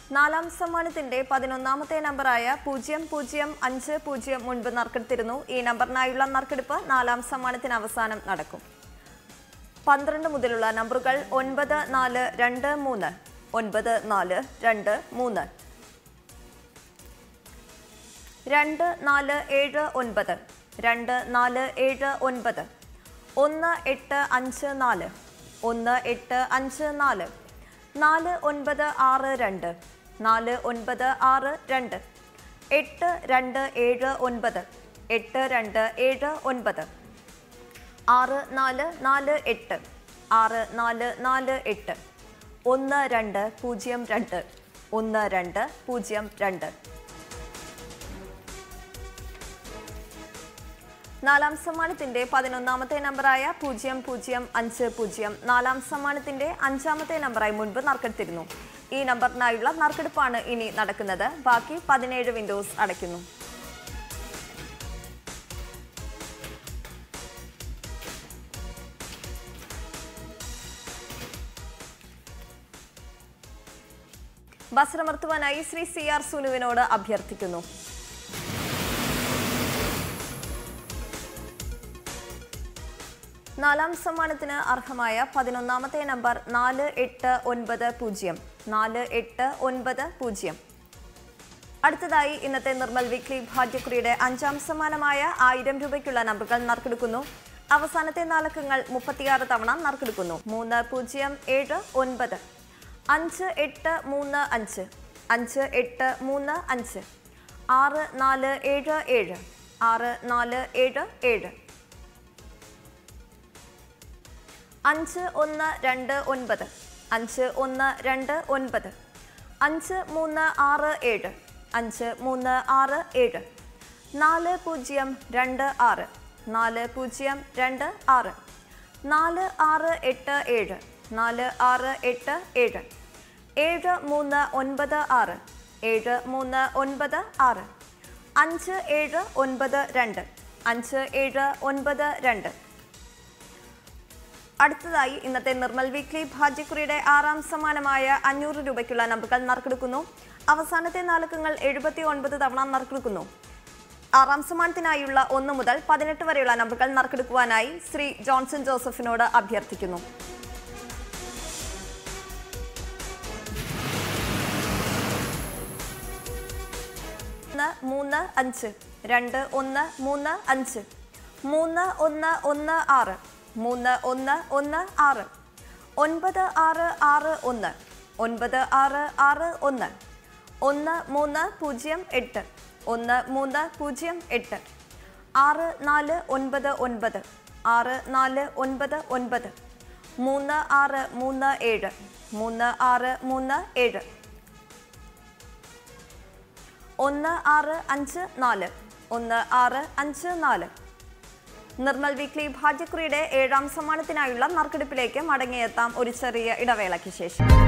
നാലാം സമ്മാനത്തിന്റെ പതിനൊന്നാമത്തെ നമ്പറായ പൂജ്യം പൂജ്യം അഞ്ച് പൂജ്യം മുൻപ് നറുക്കെടുത്തിരുന്നു ഈ നമ്പറിനായുള്ള നറുക്കെടുപ്പ് നാലാം സമ്മാനത്തിന് അവസാനം നടക്കും പന്ത്രണ്ട് മുതലുള്ള നമ്പറുകൾ ഒൻപത് നാല് രണ്ട് മൂന്ന് ഒൻപത് നാല് രണ്ട് മൂന്ന് രണ്ട് നാല് ഏഴ് ഒൻപത് രണ്ട് നാല് ഏഴ് ഒൻപത് ഒന്ന് എട്ട് അഞ്ച് നാല് ഒന്ന് എട്ട് അഞ്ച് നാല് നാല് ഒൻപത് ആറ് രണ്ട് നാല് ഒൻപത് ആറ് രണ്ട് എട്ട് രണ്ട് ഏഴ് ഒൻപത് എട്ട് രണ്ട് ഏഴ് ഒൻപത് ആറ് നാല് നാല് എട്ട് ആറ് നാല് നാല് എട്ട് ഒന്ന് രണ്ട് പൂജ്യം രണ്ട് ഒന്ന് രണ്ട് പൂജ്യം രണ്ട് നാലാം സമ്മാനത്തിന്റെ പതിനൊന്നാമത്തെ നമ്പറായ പൂജ്യം പൂജ്യം അഞ്ച് പൂജ്യം നാലാം സമ്മാനത്തിന്റെ അഞ്ചാമത്തെ നമ്പറായി മുൻപ് നറുക്കെടുത്തിരുന്നു ഈ നമ്പറിനായുള്ള നറുക്കെടുപ്പാണ് ഇനി നടക്കുന്നത് ബാക്കി പതിനേഴ് വിൻഡോസ് അടയ്ക്കുന്നു ബസ്രമർത്തുവാനായി ശ്രീ സി ആർ സുനുവിനോട് അഭ്യർത്ഥിക്കുന്നു നാലാം സമ്മാനത്തിന് അർഹമായ പതിനൊന്നാമത്തെ നമ്പർ നാല് എട്ട് ഒൻപത് പൂജ്യം നാല് എട്ട് ഒൻപത് പൂജ്യം അടുത്തതായി ഇന്നത്തെ നിർമ്മൽ വീക്ക്ലി ഭാഗ്യക്കുറിയുടെ അഞ്ചാം സമ്മാനമായ ആയിരം രൂപയ്ക്കുള്ള നമ്പറുകൾ നറുക്കെടുക്കുന്നു അവസാനത്തെ നാലക്കങ്ങൾ മുപ്പത്തിയാറ് തവണ നറുക്കെടുക്കുന്നു മൂന്ന് പൂജ്യം ഏഴ് ഒൻപത് അഞ്ച് എട്ട് മൂന്ന് അഞ്ച് അഞ്ച് എട്ട് മൂന്ന് അഞ്ച് ആറ് നാല് ഏഴ് ഏഴ് ആറ് നാല് ഏഴ് ഏഴ് അഞ്ച് ഒന്ന് രണ്ട് ഒൻപത് അഞ്ച് ഒന്ന് രണ്ട് ഒൻപത് അഞ്ച് മൂന്ന് ആറ് ഏഴ് അഞ്ച് മൂന്ന് ആറ് ഏഴ് നാല് പൂജ്യം രണ്ട് ആറ് നാല് പൂജ്യം രണ്ട് ആറ് നാല് ആറ് എട്ട് ഏഴ് നാല് ആറ് എട്ട് ഏഴ് ഏഴ് മൂന്ന് ഒൻപത് ആറ് ഏഴ് മൂന്ന് ഒൻപത് ആറ് അഞ്ച് ഏഴ് ഒൻപത് രണ്ട് അഞ്ച് ഏഴ് ഒൻപത് രണ്ട് അടുത്തതായി ഇന്നത്തെ നിർമ്മൽ വീക്ക്ലി ഭാഗ്യക്കുറിയുടെ ആറാം സമ്മാനമായ അഞ്ഞൂറ് രൂപയ്ക്കുള്ള നമ്പറുകൾ നറുക്കെടുക്കുന്നു അവസാനത്തെ നാലക്കങ്ങൾ എഴുപത്തി ഒൻപത് തവണ നറുക്കെടുക്കുന്നു ആറാം സമ്മാനത്തിനായുള്ള ഒന്ന് മുതൽ പതിനെട്ട് വരെയുള്ള നമ്പറുകൾ നറുക്കെടുക്കുവാനായി ശ്രീ ജോൺസൺ ജോസഫിനോട് അഭ്യർത്ഥിക്കുന്നു ഒന്ന് മൂന്ന് അഞ്ച് രണ്ട് ഒന്ന് മൂന്ന് അഞ്ച് മൂന്ന് ഒന്ന് ഒന്ന് ആറ് മൂന്ന് ഒന്ന് ഒന്ന് ആറ് ഒൻപത് ആറ് ആറ് ഒന്ന് ഒൻപത് ആറ് ആറ് ഒന്ന് ഒന്ന് മൂന്ന് പൂജ്യം എട്ട് ഒന്ന് മൂന്ന് പൂജ്യം എട്ട് ആറ് നാല് ഒൻപത് ഒൻപത് ആറ് നാല് ഒൻപത് ഒൻപത് മൂന്ന് ആറ് മൂന്ന് ഏഴ് മൂന്ന് ആറ് മൂന്ന് ഏഴ് ഒന്ന് ആറ് അഞ്ച് നാല് ഒന്ന് ആറ് അഞ്ച് നാല് നിർമ്മൽ വീക്ക്ലി ഭാഗ്യക്കുറിയുടെ ഏഴാം സമ്മാനത്തിനായുള്ള നറുക്കെടുപ്പിലേക്ക് മടങ്ങിയെത്താം ഒരു ചെറിയ ഇടവേളയ്ക്ക് ശേഷം